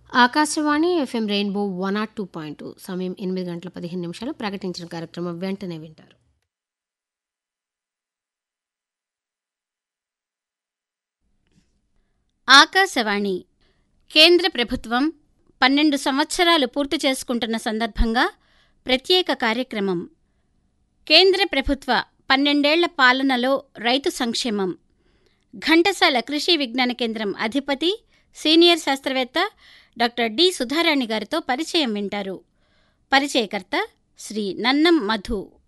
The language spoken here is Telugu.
Akashvani FM rainbow one nought two point two సమయం ఎనిమిది గంటల పదిహేను నిమిషాలు ప్రకటించిన కార్యక్రమం వెంటనే వింటారు ఆకాశవాణి కేంద్ర ప్రభుత్వం పన్నెండు సంవత్సరాలు పూర్తి చేసుకుంటున్న సందర్భంగా ప్రత్యేక కార్యక్రమం కేంద్ర ప్రభుత్వ పన్నెండేళ్ల పాలనలో రైతు సంక్షేమం ఘంటసాల కృషి విజ్ఞాన కేంద్రం అధిపతి సీనియర్ శాస్త్రవేత్త డాక్టర్ డి సుధారాణి గారితో పరిచయం వింటారు పరిచయకర్త శ్రీ నన్నం మధు